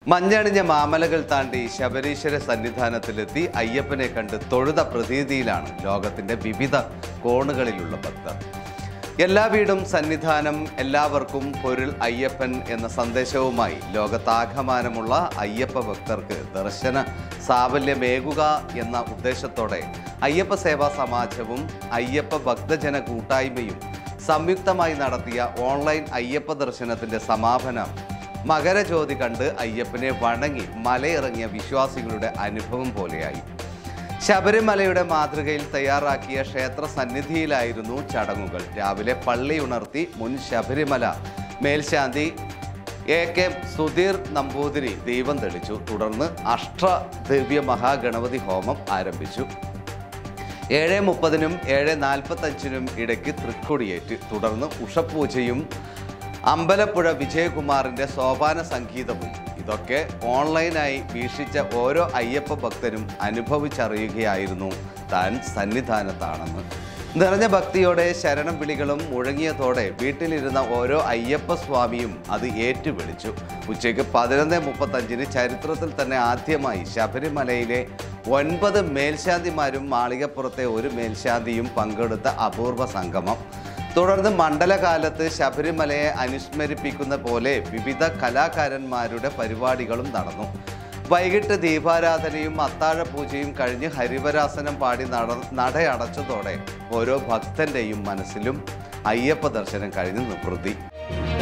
മഞ്ഞണിഞ്ഞ മാമലകൾ താണ്ടി ശബരീശ്വര സന്നിധാനത്തിലെത്തി അയ്യപ്പനെ കണ്ട് തൊഴുത പ്രതീതിയിലാണ് ലോകത്തിന്റെ വിവിധ കോണുകളിലുള്ള ഭക്തർ എല്ലാ വീടും സന്നിധാനം എല്ലാവർക്കും പൊരുൾ അയ്യപ്പൻ എന്ന സന്ദേശവുമായി ലോകത്താകമാനമുള്ള അയ്യപ്പ ഭക്തർക്ക് ദർശന സാഫല്യമേകുക എന്ന ഉദ്ദേശത്തോടെ അയ്യപ്പ സേവാ സമാജവും അയ്യപ്പ ഭക്തജന കൂട്ടായ്മയും സംയുക്തമായി നടത്തിയ ഓൺലൈൻ അയ്യപ്പ ദർശനത്തിന്റെ സമാപനം മകരജ്യോതി കണ്ട് അയ്യപ്പനെ വണങ്ങി മലയിറങ്ങിയ വിശ്വാസികളുടെ അനുഭവം പോലെയായി ശബരിമലയുടെ മാതൃകയിൽ തയ്യാറാക്കിയ ക്ഷേത്ര സന്നിധിയിലായിരുന്നു ചടങ്ങുകൾ രാവിലെ പള്ളി ഉണർത്തി മുൻ ശബരിമല മേൽശാന്തി എ കെ സുധീർ നമ്പൂതിരി ദൈവം തെളിച്ചു തുടർന്ന് അഷ്ടദിവ്യ മഹാഗണപതി ഹോമം ആരംഭിച്ചു ഏഴ് മുപ്പതിനും ഏഴ് നാൽപ്പത്തഞ്ചിനും ഇടയ്ക്ക് തൃക്കൊടിയേറ്റ് തുടർന്ന് ഉഷപൂജയും അമ്പലപ്പുഴ വിജയകുമാറിന്റെ സോപാന സംഗീതവും ഇതൊക്കെ ഓൺലൈനായി വീക്ഷിച്ച ഓരോ അയ്യപ്പ ഭക്തരും അനുഭവിച്ചറിയുകയായിരുന്നു താൻ സന്നിധാനത്താണെന്ന് നിറഞ്ഞ ഭക്തിയോടെ ശരണം വിളികളും മുഴങ്ങിയതോടെ വീട്ടിലിരുന്ന ഓരോ അയ്യപ്പ സ്വാമിയും അത് ഏറ്റുവിളിച്ചു ഉച്ചയ്ക്ക് പതിനൊന്ന് മുപ്പത്തഞ്ചിന് ചരിത്രത്തിൽ തന്നെ ആദ്യമായി ശബരിമലയിലെ ഒൻപത് മേൽശാന്തിമാരും മാളികപ്പുറത്തെ ഒരു മേൽശാന്തിയും പങ്കെടുത്ത അപൂർവ സംഗമം തുടർന്ന് മണ്ഡലകാലത്ത് ശബരിമലയെ അനുസ്മരിപ്പിക്കുന്ന പോലെ വിവിധ കലാകാരന്മാരുടെ പരിപാടികളും നടന്നു വൈകിട്ട് ദീപാരാധനയും അത്താഴ പൂജയും കഴിഞ്ഞ് ഹരിവരാസനം പാടി നട നടയടച്ചതോടെ ഓരോ ഭക്തന്റെയും മനസ്സിലും അയ്യപ്പ ദർശനം കഴിഞ്ഞ് നിവൃത്തി